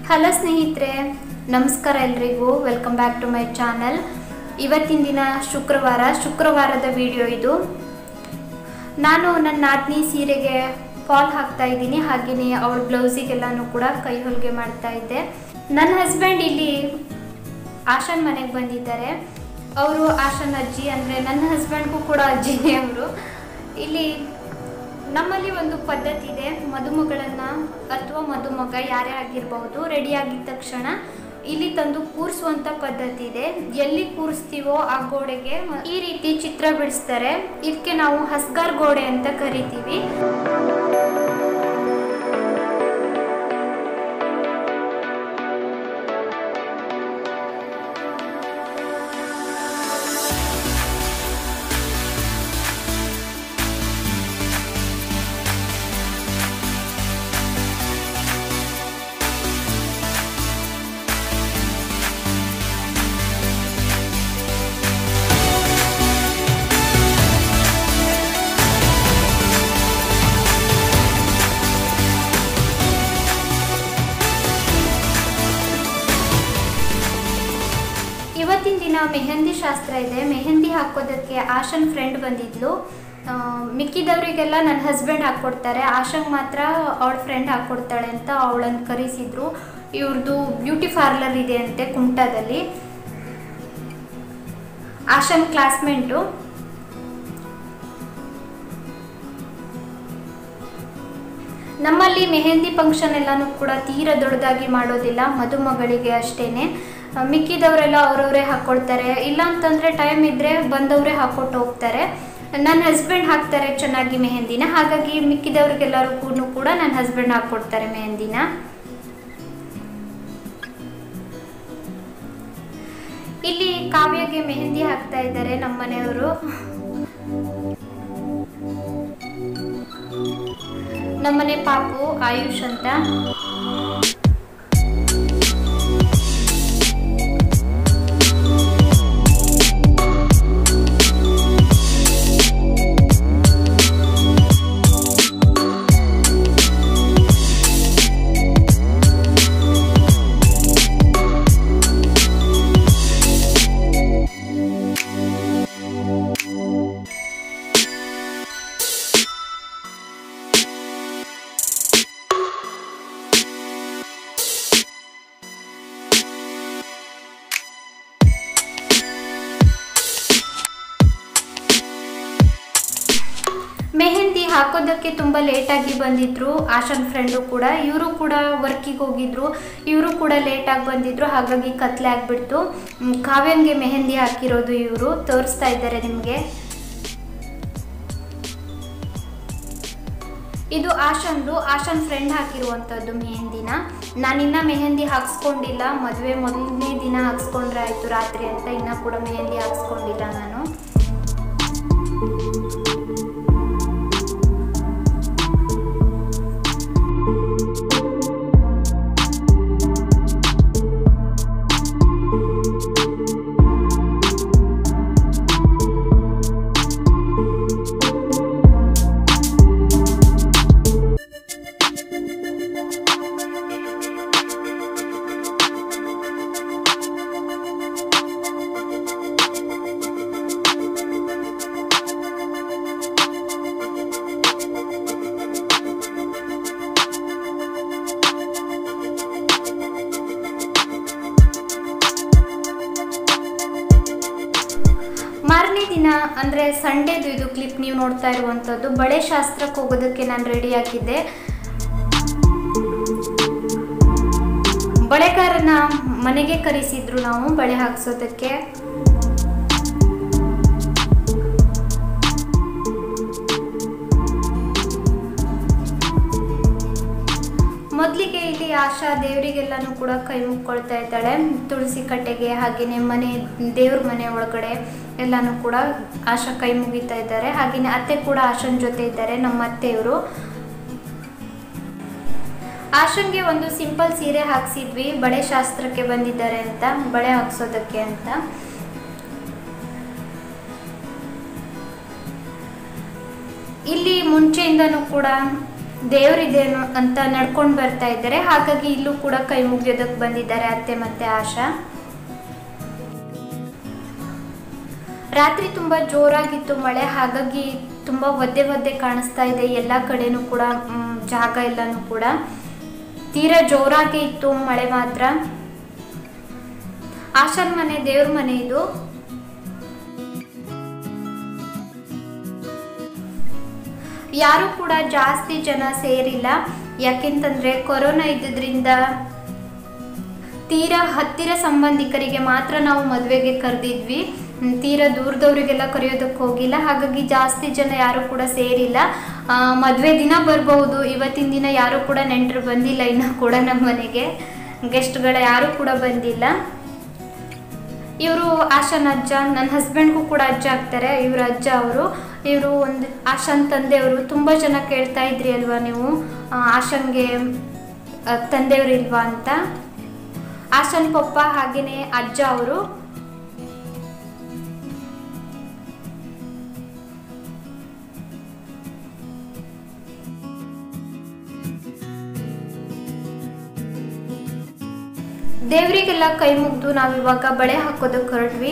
hello ಸ್ನೇಹಿತರೆ ನಮಸ್ಕಾರ ಎಲ್ರಿಗೂ welcome back to my channel ಇವತ್ತಿನ ದಿನ ಶುಕ್ರವಾರ ಶುಕ್ರವಾರದ ವಿಡಿಯೋ ಇದು ನಾನು ನನ್ನ ನಾದ್ನಿ ಸೀರೆಗೆ ಫಾಲ್ ಹಾಕ್ತಾ ಇದ್ದೀನಿ ಹಾಗೆಯೇ ಅವಳ ಬ್ಲೌಸಿಗೆಲ್ಲನೂ ಕೂಡ ಕೈ ಹೊಲಿಗೆ ಮಾಡ್ತಾ ಇದ್ದೆ ನನ್ನ ಹಸ್ಬೆಂಡ್ ಇಲ್ಲಿ ಆಶಾನ್ ಮನೆಗೆ ಬಂದಿದ್ದಾರೆ ಅವರು ಆಶಾನ್ ಅಜ್ಜಿ ಅಂದರೆ ನನ್ನ ಹಸ್ಬೆಂಡ್ಗೂ ಕೂಡ ಅಜ್ಜಿನೇ ಅವರು ಇಲ್ಲಿ ನಮ್ಮಲ್ಲಿ ಒಂದು ಪದ್ಧತಿ ಇದೆ ಮದುಮಗಳನ್ನು ಅಥವಾ ಮದುಮಗ ಯಾರೇ ಆಗಿರಬಹುದು ರೆಡಿ ಆಗಿದ ತಕ್ಷಣ ಇಲ್ಲಿ ತಂದು ಕೂರಿಸುವಂತ ಪದ್ಧತಿ ಇದೆ ಎಲ್ಲಿ ಕೂರಿಸ್ತೀವೋ ಆ ಗೋಡೆಗೆ ಈ ರೀತಿ ಚಿತ್ರ ಬಿಡಿಸ್ತಾರೆ ಇದಕ್ಕೆ ನಾವು ಹಸ್ಗಾರ್ ಗೋಡೆ ಅಂತ ಕರಿತೀವಿ ಇವತ್ತಿನ ದಿನ ಮೆಹಂದಿ ಶಾಸ್ತ್ರ ಇದೆ ಮೆಹಂದಿ ಹಾಕೋದಕ್ಕೆ ಆಶನ್ ಫ್ರೆಂಡ್ ಬಂದಿದ್ಲು ಆ, ಮಿಕ್ಕಿದವರಿಗೆಲ್ಲ ನನ್ನ ಹಸ್ಬೆಂಡ್ ಹಾಕ್ಕೊಡ್ತಾರೆ ಆಶಂಗ್ ಮಾತ್ರ ಅವಳ ಫ್ರೆಂಡ್ ಹಾಕ್ಕೊಡ್ತಾಳೆ ಅಂತ ಅವಳನ್ನು ಕರೆಸಿದ್ರು ಇವ್ರದ್ದು ಬ್ಯೂಟಿ ಪಾರ್ಲರ್ ಇದೆ ಅಂತೆ ಕುಮಟಾದಲ್ಲಿ ಆಶನ್ ಕ್ಲಾಸ್ಮೇಟು ನಮ್ಮಲ್ಲಿ ಮೆಹಂದಿ ಫಂಕ್ಷನ್ ಎಲ್ಲಾನು ಕೂಡ ತೀರಾ ದೊಡ್ಡದಾಗಿ ಮಾಡೋದಿಲ್ಲ ಮದುಮಗಳಿಗೆ ಅಷ್ಟೇನೆ ಆ, ಮಿಕ್ಕಿದವರೆಲ್ಲ ಅವರವರೇ ಹಾಕ್ಕೊಳ್ತಾರೆ ಇಲ್ಲ ಅಂತಂದ್ರೆ ಟೈಮ್ ಇದ್ರೆ ಬಂದವರೇ ಹಾಕೊಟ್ಟು ಹೋಗ್ತಾರೆ ನನ್ನ ಹಸ್ಬೆಂಡ್ ಹಾಕ್ತಾರೆ ಚೆನ್ನಾಗಿ ಮೆಹಂದಿನ ಹಾಗಾಗಿ ಮಿಕ್ಕಿದವ್ರಿಗೆಲ್ಲರಿಗೂ ಕೂಡ ನನ್ನ ಹಸ್ಬೆಂಡ್ ಹಾಕ್ಕೊಡ್ತಾರೆ ಮೆಹಂದಿನ ಇಲ್ಲಿ ಕಾವ್ಯಗೆ ಮೆಹಂದಿ ಹಾಕ್ತಾ ಇದ್ದಾರೆ ನಮ್ಮ ಮನೆಯವರು ನಮ್ಮನೆ ಪಾಪು ಆಯುಷ್ ಅಂತ ಮೆಹಂದಿ ಹಾಕೋದಕ್ಕೆ ತುಂಬ ಲೇಟಾಗಿ ಬಂದಿದ್ರು ಆಶನ್ ಫ್ರೆಂಡು ಕೂಡ ಇವರು ಕೂಡ ವರ್ಕಿಗೆ ಹೋಗಿದ್ರು ಇವರು ಕೂಡ ಲೇಟಾಗಿ ಬಂದಿದ್ರು ಹಾಗಾಗಿ ಕತ್ಲೆ ಆಗ್ಬಿಡ್ತು ಮ್, ಕಾವ್ಯಂಗೆ ಮೆಹಂದಿ ಹಾಕಿರೋದು ಇವರು ತೋರಿಸ್ತಾ ಇದ್ದಾರೆ ನಿಮಗೆ ಇದು ಆಶನ್ದು ಆಶನ್ ಫ್ರೆಂಡ್ ಹಾಕಿರುವಂಥದ್ದು ಮೆಹಂದಿನ ನಾನಿನ್ನ ಮೆಹಂದಿ ಹಾಕ್ಸ್ಕೊಂಡಿಲ್ಲ ಮದುವೆ ಮೊದಲನೇ ದಿನ ಹಾಕ್ಸ್ಕೊಂಡ್ರೆ ಆಯಿತು ರಾತ್ರಿ ಅಂತ ಇನ್ನೂ ಕೂಡ ಮೆಹಂದಿ ಹಾಕ್ಸ್ಕೊಂಡಿಲ್ಲ ನಾನು ಮಾರನೇ ದಿನ ಅಂದರೆ ಸಂಡೇದು ಇದು ಕ್ಲಿಪ್ ನೀವು ನೋಡ್ತಾ ಇರುವಂಥದ್ದು ಬಳೆ ಶಾಸ್ತ್ರಕ್ಕೆ ಹೋಗೋದಕ್ಕೆ ನಾನು ರೆಡಿ ಆಗಿದ್ದೆ ಬಳೆಗಾರನ ಮನೆಗೆ ಕರೆಸಿದ್ರು ನಾವು ಬಳೆ ಹಾಕ್ಸೋದಕ್ಕೆ ಮೊದಲಿಗೆ ಇಲ್ಲಿ ಆಶಾ ದೇವರಿಗೆಲ್ಲನೂ ಕೂಡ ಕೈ ಮುಕ್ಕೊಳ್ತಾ ಇದ್ದಾಳೆ ತುಳಸಿ ಕಟ್ಟೆಗೆ ಹಾಗೆಯೇ ಮನೆ ದೇವ್ರ ಮನೆ ಒಳಗಡೆ ಎಲ್ಲನೂ ಕೂಡ ಆಶಾ ಕೈ ಮುಗಿತಾ ಇದ್ದಾರೆ ಹಾಗೆಯೇ ಅತ್ತೆ ಕೂಡ ಆಶನ್ ಜೊತೆ ಇದ್ದಾರೆ ನಮ್ಮ ಅತ್ತೆಯವರು ಆಶನ್ಗೆ ಒಂದು ಸಿಂಪಲ್ ಸೀರೆ ಹಾಕ್ಸಿದ್ವಿ ಬಳೆ ಶಾಸ್ತ್ರಕ್ಕೆ ಬಂದಿದ್ದಾರೆ ಅಂತ ಬಳೆ ಹಾಕ್ಸೋದಕ್ಕೆ ಅಂತ ಇಲ್ಲಿ ಮುಂಚೆಯಿಂದನೂ ಕೂಡ ದೇವರಿದೇನು ಅಂತ ನಡ್ಕೊಂಡು ಬರ್ತಾ ಇದ್ದಾರೆ ಹಾಗಾಗಿ ಇಲ್ಲೂ ಕೂಡ ಕೈ ಮುಗಿಯೋದಕ್ಕೆ ಬಂದಿದ್ದಾರೆ ಅತ್ತೆ ಮತ್ತೆ ಆಶಾ ರಾತ್ರಿ ತುಂಬ ಜೋರಾಗಿತ್ತು ಮಳೆ ಹಾಗಾಗಿ ತುಂಬ ಒದ್ದೆ ಒದ್ದೆ ಕಾಣಿಸ್ತಾ ಇದೆ ಎಲ್ಲ ಕಡೆನೂ ಕೂಡ ಮ್, ಜಾಗ ಎಲ್ಲನೂ ಕೂಡ ತೀರಾ ಜೋರಾಗಿ ಇತ್ತು ಮಳೆ ಮಾತ್ರ ಆಶಾನ್ ಮನೆ ದೇವ್ರ ಮನೆ ಇದು ಯಾರು ಕೂಡ ಜಾಸ್ತಿ ಜನ ಸೇರಿಲ್ಲ ಯಾಕೆಂತಂದ್ರೆ ಕೊರೋನಾ ಇದ್ದಿದ್ರಿಂದ ತೀರಾ ಹತ್ತಿರ ಸಂಬಂಧಿಕರಿಗೆ ಮಾತ್ರ ನಾವು ಮದುವೆಗೆ ಕರೆದಿದ್ವಿ ಹ್ಮ್, ತೀರಾ ದೂರದವರಿಗೆಲ್ಲ ಕರೆಯೋದಕ್ಕೆ ಹೋಗಿಲ್ಲ ಹಾಗಾಗಿ ಜಾಸ್ತಿ ಜನ ಯಾರು ಕೂಡ ಸೇರಿಲ್ಲ ಆ, ಮದುವೆ ದಿನ ಬರಬಹುದು ಇವತ್ತಿನ ದಿನ ಯಾರು ಕೂಡ ನೆಂಟರು ಬಂದಿಲ್ಲ ಇನ್ನೂ ಕೂಡ ನಮ್ಮ ಮನೆಗೆ ಗೆಸ್ಟ್ಗಳು ಯಾರು ಕೂಡ ಬಂದಿಲ್ಲ ಇವರು ಆಶಾನ್ ಅಜ್ಜ ನನ್ನ ಹಸ್ಬೆಂಡ್ಗೂ ಕೂಡ ಅಜ್ಜ ಆಗ್ತಾರೆ ಇವ್ರ ಅಜ್ಜ ಅವರು ಇವರು ಒಂದು ಆಶಾನ್ ತಂದೆಯವರು ತುಂಬ ಜನ ಕೇಳ್ತಾ ಇದ್ರಿ ಅಲ್ವಾ ನೀವು ಆ, ಆಶಾನ್ಗೆ ಆ, ತಂದೆಯವರು ಇಲ್ವಾ ಅಂತ ಆಶಾನ್ ಪಪ್ಪ ಹಾಗೇನೆ ಅಜ್ಜ ಅವರು ದೇವರಿಗೆಲ್ಲ ಕೈ ಮುಗ್ದು ನಾವಿವಾಗ ಬಳೆ ಹಾಕೋದಕ್ಕೆ ಹೊರಟ್ವಿ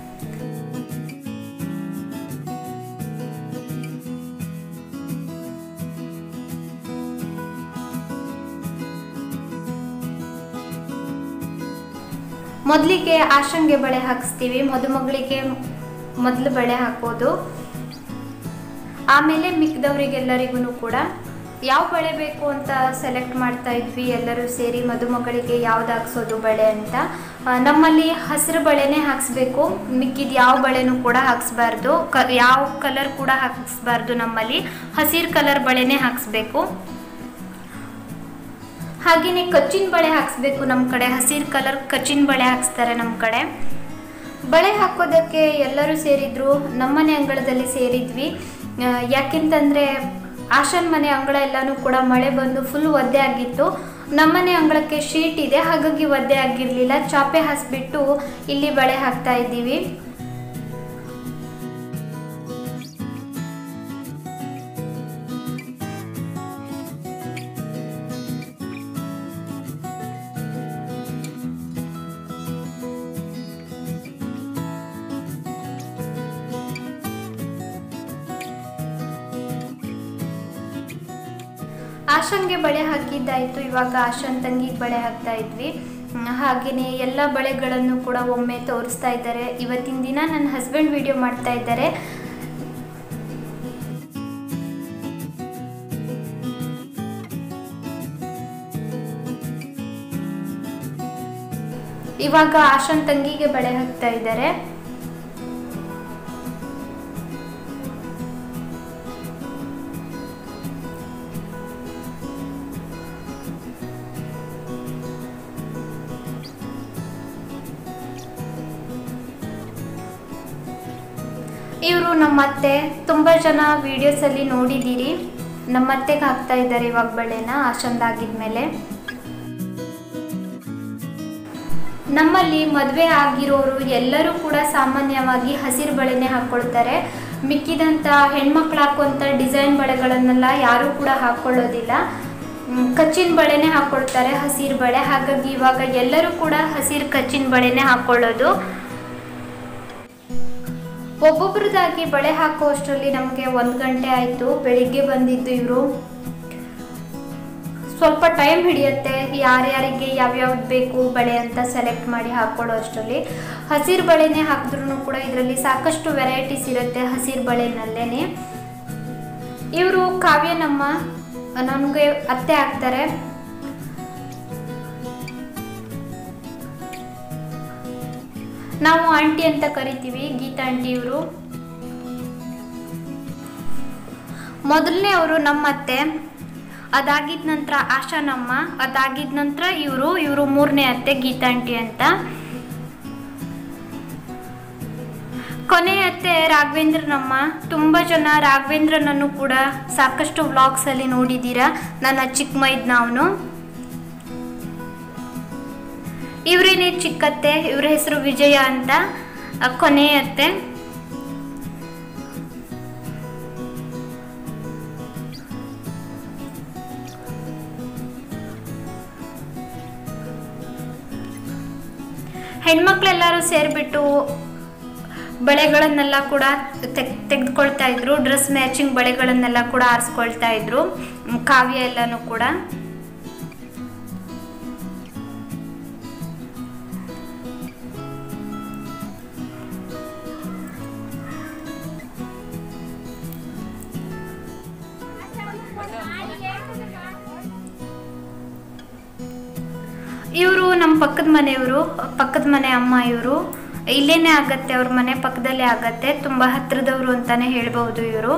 ಮೊದಲಿಗೆ ಆಶಂಗೆ ಬಳೆ ಹಾಕಿಸ್ತೀವಿ ಮದುಮಗಳಿಗೆ ಮೊದಲು ಬಳೆ ಹಾಕೋದು ಆಮೇಲೆ ಮಿಕ್ಕಿದವರಿಗೆಲ್ಲರಿಗೂ ಕೂಡ ಯಾವ ಬಳೆ ಬೇಕು ಅಂತ ಸೆಲೆಕ್ಟ್ ಮಾಡ್ತಾ ಇದ್ವಿ ಎಲ್ಲರೂ ಸೇರಿ ಮದುಮಗಳಿಗೆ ಯಾವ್ದು ಹಾಕ್ಸೋದು ಬಳೆ ಅಂತ ಆ, ನಮ್ಮಲ್ಲಿ ಹಸಿರು ಬಳೆನೇ ಹಾಕ್ಸ್ಬೇಕು ಮಿಕ್ಕಿದ ಯಾವ ಬಳೆನೂ ಕೂಡ ಹಾಕ್ಸ್ಬಾರ್ದು ಕ ಯಾವ ಕಲರ್ ಕೂಡ ಹಾಕ್ಸ್ಬಾರ್ದು ನಮ್ಮಲ್ಲಿ ಹಸಿರು ಕಲರ್ ಬಳೆನೇ ಹಾಕ್ಸ್ಬೇಕು ಹಾಗೆಯೇ ಕಚ್ಚಿನ ಬಳೆ ಹಾಕ್ಸ್ಬೇಕು ನಮ್ಮ ಕಡೆ ಹಸಿರು ಕಲರ್ ಕಚ್ಚಿನ ಬಳೆ ಹಾಕ್ಸ್ತಾರೆ ನಮ್ಮ ಕಡೆ ಬಳೆ ಹಾಕೋದಕ್ಕೆ ಎಲ್ಲರೂ ಸೇರಿದ್ರು ನಮ್ಮನೆ ಅಂಗಳದಲ್ಲಿ ಸೇರಿದ್ವಿ ಆ, ಯಾಕೆಂತಂದ್ರೆ ಆಶಾನ್ ಮನೆ ಅಂಗಳ ಎಲ್ಲನೂ ಕೂಡ ಮಳೆ ಬಂದು ಫುಲ್ ಒದ್ದೆ ಆಗಿತ್ತು ನಮ್ಮನೆ ಅಂಗಳಕ್ಕೆ ಶೀಟ್ ಇದೆ ಹಾಗಾಗಿ ಒದ್ದೆ ಆಗಿರಲಿಲ್ಲ ಚಾಪೆ ಹಾಸ್ಬಿಟ್ಟು ಇಲ್ಲಿ ಬಳೆ ಹಾಕ್ತಾ ಇದ್ದೀವಿ ಆಶಂಗೆ ಬಳೆ ಹಾಕಿದ್ದಾಯ್ತು ಇವಾಗ ಆಶಾನ್ ತಂಗಿಗೆ ಬಳೆ ಹಾಕ್ತಾ ಇದ್ವಿ ಹ್ಮ್, ಹಾಗೇನೆ ಎಲ್ಲ ಬಳೆಗಳನ್ನು ಕೂಡ ಒಮ್ಮೆ ತೋರಿಸ್ತಾ ಇದ್ದಾರೆ ಇವತ್ತಿನ ದಿನ ನನ್ನ ಹಸ್ಬೆಂಡ್ ವಿಡಿಯೋ ಮಾಡ್ತಾ ಇದ್ದಾರೆ ಇವಾಗ ಆಶಾನ್ ತಂಗಿಗೆ ಬಳೆ ಹಾಕ್ತಾ ಇದ್ದಾರೆ ಇವರು ನಮ್ಮತ್ತೆ ತುಂಬ ಜನ ವಿಡಿಯೋಸಲ್ಲಿ ನೋಡಿದ್ದೀರಿ ನಮ್ಮತ್ತೆಗೆ ಹಾಕ್ತಾ ಇದ್ದಾರೆ ಇವಾಗ ಬಳೆನ ಆಶಂದಾಗಿದ್ಮೇಲೆ ನಮ್ಮಲ್ಲಿ ಮದುವೆ ಆಗಿರೋರು ಎಲ್ಲರೂ ಕೂಡ ಸಾಮಾನ್ಯವಾಗಿ ಹಸಿರು ಬಳೆನೇ ಹಾಕ್ಕೊಳ್ತಾರೆ ಮಿಕ್ಕಿದಂಥ ಹೆಣ್ಮಕ್ಳು ಹಾಕುವಂಥ ಡಿಸೈನ್ ಬಳೆಗಳನ್ನೆಲ್ಲ ಯಾರೂ ಕೂಡ ಹಾಕ್ಕೊಳ್ಳೋದಿಲ್ಲ ಮ್, ಕಚ್ಚಿನ ಬಳೆನೇ ಹಾಕ್ಕೊಳ್ತಾರೆ ಹಸಿರು ಬಳೆ ಹಾಗಾಗಿ ಇವಾಗ ಎಲ್ಲರೂ ಕೂಡ ಹಸಿರು ಕಚ್ಚಿನ ಬಳೆನೇ ಹಾಕ್ಕೊಳ್ಳೋದು ಒಬ್ಬೊಬ್ರದಾಗಿ ಬಳೆ ಹಾಕೋ ಅಷ್ಟರಲ್ಲಿ ನಮಗೆ ಒಂದು ಗಂಟೆ ಆಯಿತು ಬೆಳಿಗ್ಗೆ ಬಂದಿದ್ದು ಇವರು ಸ್ವಲ್ಪ ಟೈಮ್ ಹಿಡಿಯುತ್ತೆ ಯಾರ್ಯಾರಿಗೆ ಯಾವ್ಯಾವ್ದು ಬೇಕು ಬಳೆ ಅಂತ ಸೆಲೆಕ್ಟ್ ಮಾಡಿ ಹಾಕ್ಕೊಳ್ಳೋ ಅಷ್ಟರಲ್ಲಿ ಹಸಿರು ಬಳೆನೇ ಹಾಕಿದ್ರೂ ಕೂಡ ಇದರಲ್ಲಿ ಸಾಕಷ್ಟು ವೆರೈಟೀಸ್ ಇರುತ್ತೆ ಹಸಿರು ಬಳೆನಲ್ಲೇ ಇವರು ಕಾವ್ಯ ನಮ್ಮ ನನಗೆ ಅತ್ತೆ ಆಗ್ತಾರೆ ನಾವು ಆಂಟಿ ಅಂತ ಕರಿತೀವಿ ಗೀತಾ ಆಂಟಿ ಇವರು ಮೊದಲನೇ ಅವರು ನಮ್ಮ ಅತ್ತೆ ಅದಾಗಿದ ನಂತರ ಆಶಾ ನಮ್ಮ ಅದಾಗಿದ ನಂತರ ಇವರು ಇವರು ಮೂರನೇ ಅತ್ತೆ ಗೀತಾ ಆಂಟಿ ಅಂತ ಕೊನೆ ಅತ್ತೆ ರಾಘವೇಂದ್ರನಮ್ಮ ತುಂಬ ಜನ ರಾಘವೇಂದ್ರನನ್ನು ಕೂಡ ಸಾಕಷ್ಟು ವ್ಲಾಗ್ಸಲ್ಲಿ ನೋಡಿದ್ದೀರಾ ನನ್ನ ಚಿಕ್ಕ ಮೈದ್ನ ಅವನು ಇವರೇನೆ ಚಿಕ್ಕತ್ತೆ ಇವ್ರ ಹೆಸರು ವಿಜಯ ಅಂತ ಆ, ಕೊನೆ ಅತ್ತೆ ಹೆಣ್ಮಕ್ಳೆಲ್ಲರೂ ಸೇರಿಬಿಟ್ಟು ಬಳೆಗಳನ್ನೆಲ್ಲ ಕೂಡ ತೆಗ್ ತೆಗೆದುಕೊಳ್ತಾ ಇದ್ರು ಡ್ರೆಸ್ ಮ್ಯಾಚಿಂಗ್ ಬಳೆಗಳನ್ನೆಲ್ಲ ಕೂಡ ಆರಿಸ್ಕೊಳ್ತಾ ಇದ್ರು ಮ್, ಕಾವ್ಯ ಎಲ್ಲನೂ ಕೂಡ ಇವರು ನಮ್ಮ ಪಕ್ಕದ ಮನೆಯವರು ಪಕ್ಕದ ಮನೆ ಅಮ್ಮ ಇವರು ಇಲ್ಲೇನೆ ಆಗತ್ತೆ ಅವ್ರ ಮನೆ ಪಕ್ಕದಲ್ಲೇ ಆಗತ್ತೆ ತುಂಬಾ ಹತ್ರದವರು ಅಂತಾನೆ ಹೇಳ್ಬಹುದು ಇವರು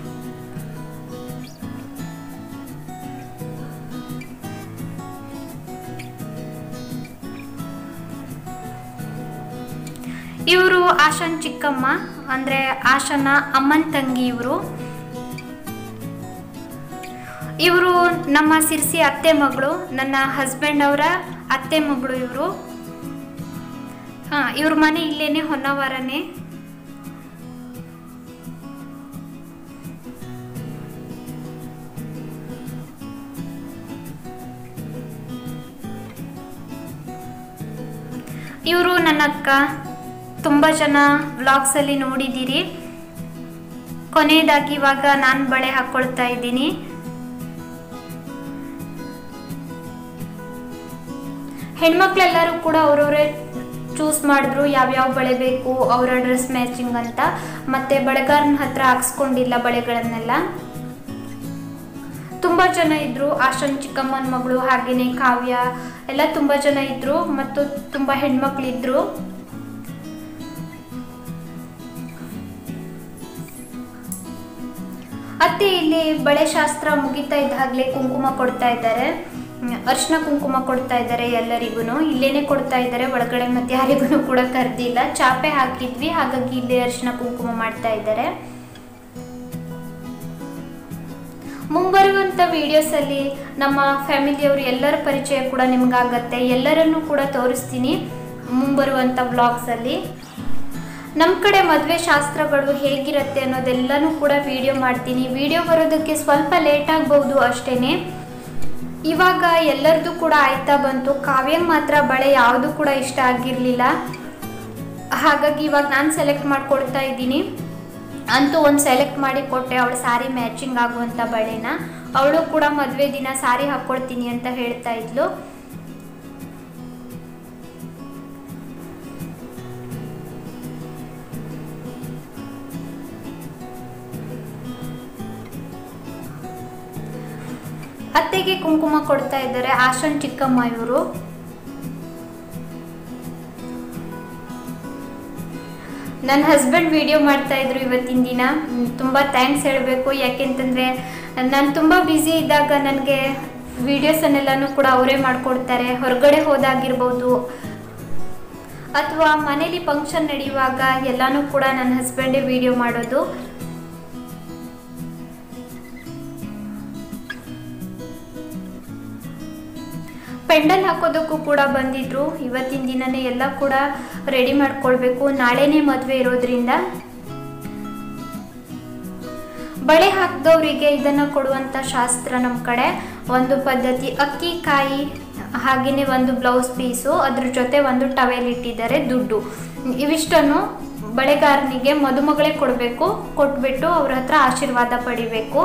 ಇವರು ಆಶಾನ್ ಚಿಕ್ಕಮ್ಮ ಅಂದ್ರೆ ಆಶನ ಅಮ್ಮನ ತಂಗಿ ಇವರು ಇವರು ನಮ್ಮ ಸಿರ್ಸಿ ಅತ್ತೆ ಮಗಳು ನನ್ನ ಹಸ್ಬೆಂಡ್ ಅವರ ಅತ್ತೆ ಮಗಳು ಇವರು ಹಾ ಇವ್ರ ಮನೆ ಇಲ್ಲೇನೆ ಹೊನ್ನವರನೇ ಇವರು ನನ್ನ ಅಕ್ಕ ತುಂಬ ಜನ ವ್ಲಾಗ್ಸಲ್ಲಿ ನೋಡಿದ್ದೀರಿ ಕೊನೆಯದಾಗಿ ಇವಾಗ ನಾನು ಬಳೆ ಹಾಕ್ಕೊಳ್ತಾ ಇದ್ದೀನಿ ಹೆಣ್ಮಕ್ಳೆಲ್ಲರೂ ಕೂಡ ಅವ್ರವ್ರೇ ಚೂಸ್ ಮಾಡಿದ್ರು ಯಾವ್ಯಾವ ಬಳೆ ಬೇಕು ಅವರ ಡ್ರೆಸ್ ಮ್ಯಾಚಿಂಗ್ ಅಂತ ಮತ್ತೆ ಬಳೆಗಾರನ ಹತ್ರ ಹಾಕ್ಸ್ಕೊಂಡಿಲ್ಲ ಬಳೆಗಳನ್ನೆಲ್ಲ ತುಂಬಾ ಜನ ಇದ್ರು ಆಶನ್ ಚಿಕ್ಕಮ್ಮನ ಮಗಳು ಹಾಗೇನೆ ಕಾವ್ಯ ಎಲ್ಲ ತುಂಬಾ ಜನ ಇದ್ರು ಮತ್ತು ತುಂಬಾ ಹೆಣ್ಮಕ್ಳು ಇದ್ರು ಅತ್ತೆ ಇಲ್ಲಿ ಬಳೆ ಶಾಸ್ತ್ರ ಮುಗಿತಾ ಇದ್ದಾಗಲೇ ಕುಂಕುಮ ಕೊಡ್ತಾ ಇದ್ದಾರೆ ಅರ್ಶಿನ ಕುಂಕುಮ ಕೊಡ್ತಾ ಇದ್ದಾರೆ ಎಲ್ಲರಿಗೂ ಇಲ್ಲೇನೆ ಕೊಡ್ತಾ ಇದ್ದಾರೆ ಒಳಗಡೆ ಮತ್ತೆ ಯಾರಿಗೂ ಕೂಡ ಕರೆದಿಲ್ಲ ಚಾಪೆ ಹಾಕಿದ್ವಿ ಹಾಗಾಗಿ ಇಲ್ಲಿ ಅರ್ಶಿನ ಕುಂಕುಮ ಮಾಡ್ತಾ ಇದ್ದಾರೆ ಮುಂಬರುವಂಥ ವಿಡಿಯೋಸಲ್ಲಿ ನಮ್ಮ ಫ್ಯಾಮಿಲಿಯವರು ಎಲ್ಲರ ಪರಿಚಯ ಕೂಡ ನಿಮ್ಗಾಗತ್ತೆ ಎಲ್ಲರನ್ನೂ ಕೂಡ ತೋರಿಸ್ತೀನಿ ಮುಂಬರುವಂಥ ವ್ಲಾಗ್ಸಲ್ಲಿ ನಮ್ಮ ಕಡೆ ಮದುವೆ ಶಾಸ್ತ್ರಗಳು ಹೇಗಿರುತ್ತೆ ಅನ್ನೋದೆಲ್ಲನೂ ಕೂಡ ವಿಡಿಯೋ ಮಾಡ್ತೀನಿ ವಿಡಿಯೋ ಬರೋದಕ್ಕೆ ಸ್ವಲ್ಪ ಲೇಟ್ ಆಗ್ಬೋದು ಅಷ್ಟೇ ಇವಾಗ ಎಲ್ಲರದು ಕೂಡ ಆಯ್ತಾ ಬಂತು ಕಾವ್ಯಂಗೆ ಮಾತ್ರ ಬಳೆ ಯಾವುದು ಕೂಡ ಇಷ್ಟ ಆಗಿರಲಿಲ್ಲ ಹಾಗಾಗಿ ಇವಾಗ ನಾನು ಸೆಲೆಕ್ಟ್ ಮಾಡ್ಕೊಳ್ತಾ ಇದ್ದೀನಿ ಅಂತೂ ಒಂದು ಸೆಲೆಕ್ಟ್ ಮಾಡಿ ಕೊಟ್ಟೆ ಅವಳು ಸ್ಯಾರಿ ಮ್ಯಾಚಿಂಗ್ ಆಗುವಂಥ ಬಳೆನ ಅವಳು ಕೂಡ ಮದುವೆ ದಿನ ಸ್ಯಾರಿ ಹಾಕ್ಕೊಳ್ತೀನಿ ಅಂತ ಹೇಳ್ತಾ ಇದ್ಲು ಅತ್ತೆಗೆ ಕುಂಕುಮ ಕೊಡ್ತಾ ಇದ್ದಾರೆ ಆಶನ್ ಚಿಕ್ಕಮ್ಮ ಇವರು ನನ್ನ ಹಸ್ಬೆಂಡ್ ವಿಡಿಯೋ ಮಾಡ್ತಾ ಇದ್ರು ಇವತ್ತಿನ ದಿನ ಮ್, ತುಂಬ ಥ್ಯಾಂಕ್ಸ್ ಹೇಳಬೇಕು ಯಾಕೆಂತಂದರೆ ನಾನು ತುಂಬ ಬ್ಯುಸಿ ಇದ್ದಾಗ ನನಗೆ ವಿಡಿಯೋಸನ್ನೆಲ್ಲನೂ ಕೂಡ ಅವರೇ ಮಾಡಿಕೊಡ್ತಾರೆ ಹೊರಗಡೆ ಹೋದಾಗಿರ್ಬೋದು ಅಥವಾ ಮನೇಲಿ ಫಂಕ್ಷನ್ ನಡೆಯುವಾಗ ಎಲ್ಲನೂ ಕೂಡ ನನ್ನ ಹಸ್ಬೆಂಡೇ ವಿಡಿಯೋ ಮಾಡೋದು ಪೆಂಡಲ್ ಹಾಕೋದಕ್ಕೂ ಕೂಡ ಬಂದಿದ್ರು ಇವತ್ತಿನ ದಿನನೇ ಎಲ್ಲ ಕೂಡ ರೆಡಿ ಮಾಡ್ಕೊಳ್ಬೇಕು ನಾಳೆನೇ ಮದುವೆ ಇರೋದ್ರಿಂದ ಬಳೆ ಹಾಕಿದವರಿಗೆ ಇದನ್ನು ಕೊಡುವಂಥ ಶಾಸ್ತ್ರ ನಮ್ಮ ಕಡೆ ಒಂದು ಪದ್ಧತಿ ಅಕ್ಕಿ ಕಾಯಿ ಹಾಗೆಯೇ ಒಂದು ಬ್ಲೌಸ್ ಪೀಸು ಅದ್ರ ಜೊತೆ ಒಂದು ಟವೆಲ್ ಇಟ್ಟಿದ್ದಾರೆ ದುಡ್ಡು ಇವಿಷ್ಟನ್ನು ಬಳೆಗಾರನಿಗೆ ಮದುಮಗಳೇ ಕೊಡಬೇಕು ಕೊಟ್ಬಿಟ್ಟು ಅವ್ರ ಹತ್ರ ಆಶೀರ್ವಾದ ಪಡಿಬೇಕು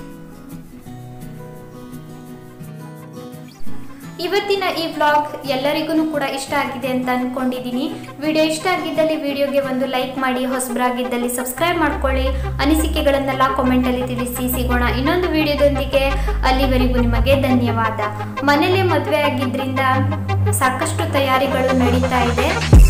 ಇವತ್ತಿನ ಈ ವ್ಲಾಗ್ ಎಲ್ಲರಿಗೂ ಕೂಡ ಇಷ್ಟ ಆಗಿದೆ ಅಂತ ಅನ್ಕೊಂಡಿದ್ದೀನಿ ವಿಡಿಯೋ ಇಷ್ಟ ಆಗಿದ್ದಲ್ಲಿ ವಿಡಿಯೋಗೆ ಒಂದು ಲೈಕ್ ಮಾಡಿ ಹೊಸಬರಾಗಿದ್ದಲ್ಲಿ ಸಬ್ಸ್ಕ್ರೈಬ್ ಮಾಡ್ಕೊಳ್ಳಿ ಅನಿಸಿಕೆಗಳನ್ನೆಲ್ಲ ಕಾಮೆಂಟಲ್ಲಿ ತಿಳಿಸಿ ಸಿಗೋಣ ಇನ್ನೊಂದು ವಿಡಿಯೋದೊಂದಿಗೆ ಅಲ್ಲಿವರೆಗೂ ನಿಮಗೆ ಧನ್ಯವಾದ ಮನೇಲೆ ಮದುವೆ ಆಗಿದ್ರಿಂದ ಸಾಕಷ್ಟು ತಯಾರಿಗಳು ನಡೀತಾ ಇದೆ